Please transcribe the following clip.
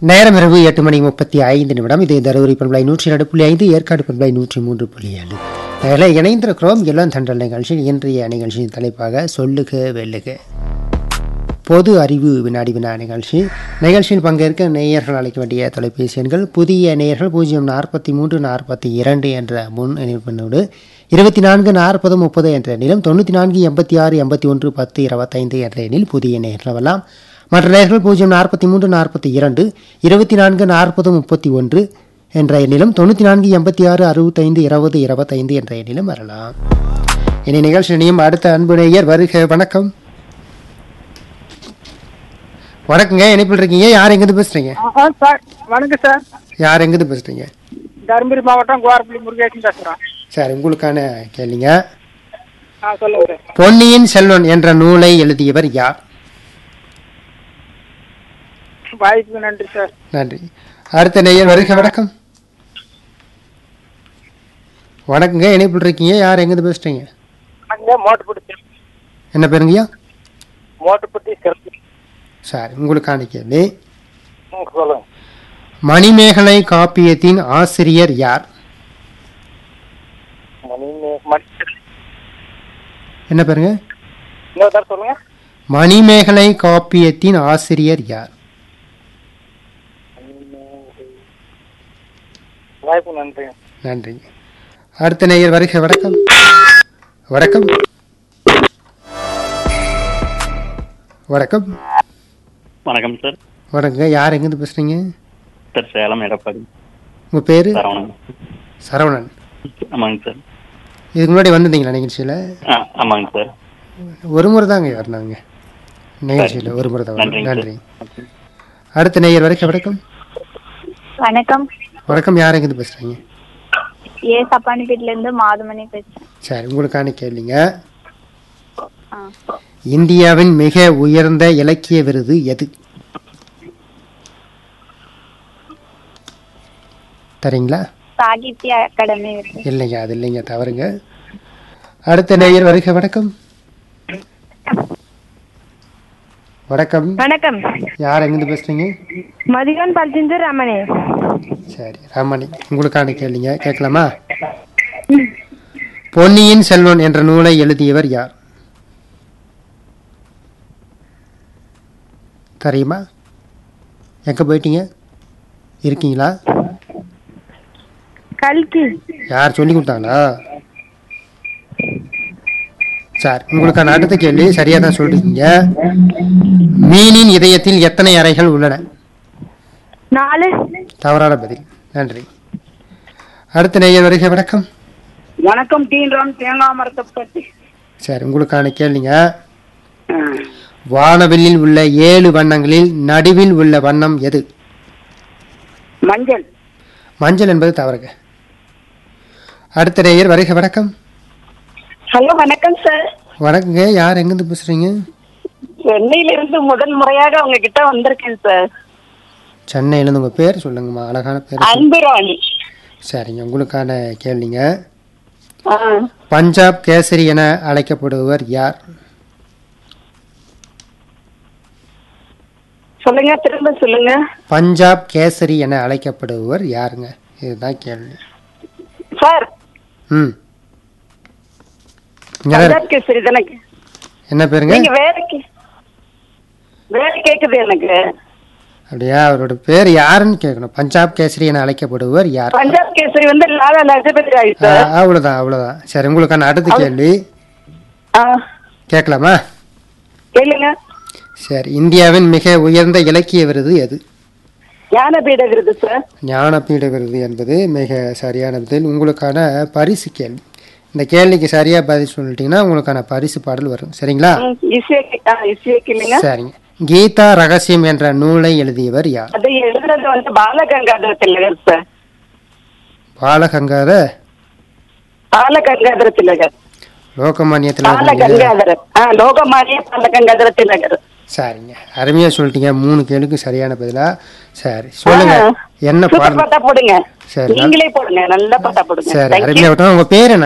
நேரம் இரவு எட்டு மணி முப்பத்தி ஐந்து நிமிடம் இது தருமபுரி பண்பலை நூற்றி ரெண்டு புள்ளி ஐந்து ஏற்காடு பண்பலை நூற்றி மூன்று புள்ளி ஏழு அதில் இணைந்திருக்கிறோம் எல்லாம் தண்டல் நிகழ்ச்சியில் இன்றைய நிகழ்ச்சியின் தலைப்பாக சொல்லுக வெல்லுக பொது அறிவு வினாடி வினா நிகழ்ச்சி நிகழ்ச்சியில் பங்கேற்க நேயர்கள் அழைக்க வேண்டிய தொலைபேசி எண்கள் புதிய நேயர்கள் பூஜ்ஜியம் நாற்பத்தி மூன்று நாற்பத்தி இரண்டு என்ற முன் இணைப்பினோடு இருபத்தி நான்கு நாற்பது முப்பது என்ற எண்ணிலும் தொண்ணூற்றி நான்கு எண்பத்தி ஆறு எண்பத்தி ஒன்று பத்து இருபத்தைந்து என்ற எண்ணில் புதிய நேயர்கள் வரலாம் மற்ற நேயர்கள் பூஜ்ஜியம் நாற்பத்தி மூன்று நாற்பத்தி இரண்டு இருபத்தி நான்கு நாற்பது முப்பத்தி ஒன்று என்ற எண்ணிலும் தொண்ணூற்றி நான்கு எண்பத்தி ஆறு அறுபத்தைந்து இருபது இருபத்தைந்து என்ற எண்ணிலும் வரலாம் இனி நிகழ்ச்சி இனியும் அடுத்த அன்பு நேயர் வருக வணக்கம் வணக்கங்க இணைப்பில் இருக்கீங்க யார் எங்கிருந்து பேசுறீங்க ஆ சார் வணக்கம் சார் யார் எங்கிருந்து பேசுறீங்க தருமபுரி மாவட்டம் கோரப்பள்ளி முருகேசன் பேசுகிறேன் சார் உங்களுக்கான கேள்விங்க ஆ சொல்லுங்க சார் பொன்னியின் செல்வன் என்ற நூலை எழுதியவர் யார் வாய்ப்புக்கு நன்றி சார் நன்றி அடுத்த நேயர் வருக வணக்கம் வணக்கங்க இணைப்பில் இருக்கீங்க யார் எங்கிருந்து பேசுறீங்க அங்கே மோட்டுப்பட்டி என்ன பேருங்கய்யா மோட்டுப்பட்டி சிறப்பு சார் உங்களுக்கான கேள்வி ம் சொல்லுங்க மணிமேகலை காப்பியத்தின் ஆசிரியர் யார் மணி மணி என்ன பேருங்க இன்னொரு தடவை சொல்லுங்க மணிமேகலை காப்பியத்தின் ஆசிரியர் யார் வாய்ப்பு நன்றி நன்றி அடுத்த நேயர் வருக வணக்கம் வணக்கம் வணக்கம் வணக்கம் சார் வணக்கங்க யார் எங்கேருந்து பேசுறீங்க சார் சேலம் எடப்பாடி உங்க பேரு சரவணன் சரவணன் ஆமாங்க சார் இதுக்கு முன்னாடி வந்திருந்தீங்களா நிகழ்ச்சியில் ஆ ஆமாங்க சார் ஒரு முறை தாங்க வரணுங்க நிகழ்ச்சியில் ஒரு முறை தான் வரணும். நன்றிங்க நன்றி அடுத்த நேயர் வரைக்கும் வணக்கம் வணக்கம் வணக்கம் யார் எங்கேருந்து பேசுறீங்க ஏ சப்பானிப்பேட்டில இருந்து மாதுமணி பேசுறேன் சரி உங்களுக்கான கேள்விங்க ஆ. இந்தியாவின் மிக உயர்ந்த இலக்கிய விருது எது தரீங்களா சாகித்ய அகாடமி இருக்கு இல்லைங்க அது இல்லைங்க தவறுங்க அடுத்த நேயர் வருக வணக்கம் வணக்கம் வணக்கம் யார் எங்கிருந்து பேசுறீங்க மதிகன் பல்திந்து ரமணி சரி ரமணி உங்களுக்கான கேள்விங்க கேட்கலாமா பொன்னியின் செல்வன் என்ற நூலை எழுதியவர் யார் தெரியுமா எங்க போயிட்டீங்க இருக்கீங்களா கல்கி யார் சொல்லி கொடுத்தாங்களா சார் உங்களுக்கான அடுத்த கேள்வி சரியா தான் சொல்றீங்க மீனின் இதயத்தில் எத்தனை அறைகள் உள்ளன நாலு தவறான பதில் நன்றி அடுத்த நேயர் வருகை வணக்கம் வணக்கம் டீன்றாம் தேங்காய் மரத்தை பற்றி சரி உங்களுக்கான கேள்விங்க வானவில்லில் உள்ள ஏழு வண்ணங்களில் நடுவில் உள்ள வண்ணம் எது மஞ்சள் மஞ்சள் என்பது தவறுங்க அடுத்த நேயர் வருகை வணக்கம் ஹலோ வணக்கம் சார் வணக்கங்க யார் எங்கிருந்து பேசுறீங்க சென்னையில இருந்து முதல் முறையாக உங்ககிட்ட வந்திருக்கேன் சார் சென்னையிலேருந்து உங்க பேர் சொல்லுங்கம்மா அழகான பேர் சொல்லுங்க. அன்புராணி சரிங்க உங்களுக்கான கேள்விங்க ஆ, பஞ்சாப் கேசரி என அழைக்கப்படுபவர் யார் சொல்லுங்க திரும்ப சொல்லுங்க பஞ்சாப் கேசரி என அழைக்கப்படுபவர் யாருங்க இதுதான் கேள்வி சார் ம் இங்க தான் இருக்கு. பஞ்சாப் கேசரி தானே என்ன பேருங்க நீங்க வேற கே- வேற கேக்குது எனக்கு அப்படியா அவரோட பேர் யாருன்னு கேட்கணும் பஞ்சாப் கேசரி என அழைக்கப்படுபவர் யார் பஞ்சாப் கேசரி வந்து லாலா லஜபதி ராய் ஆ, சார் அவ்வளவுதான் அவ்வளவுதான் சரி உங்களுக்கான அடுத்த கேள்வி ஆ, கேட்கலாமா கேளுங்க சரி இந்தியாவின் மிக உயர்ந்த இலக்கிய விருது எது ஞானபீட விருது சார் ஞானபீட விருது என்பது மிக சரியான பதில் உங்களுக்கான பரிசு கேள்வி இந்த கேள்விக்கு சரியா பதில் சொல்லிட்டீங்கன்னா உங்களுக்கான பரிசு பாடல் வரும் சரிங்களா ம், ஈஸியா கே- ஆ, ஈஸியா கேளுங்க சரிங்க கீதா ரகசியம் என்ற நூலை எழுதியவர் யார் அது எழுதுறது வந்து பாலகங்காதர திலகர் சார் பாலகங்காத பாலகங்காதர திலகர் லோகமானிய திலகர் பாலகங்காதர ஆ லோகமானிய பாலகங்காதர திலகர் சரிங்க அருமையா சொல்லிட்டீங்க மூணு கேளுக்கு சரியான பதிலா சரி சொல்லுங்க ஆ. என்ன சூப்பர் பாடல் பாட்டா போடுங்க சரி. நீங்களே போடுங்க நல்ல பாட்டா போடுங்க சரி Thank you. அருமையா விட்டோம் உங்க பேர் என்ன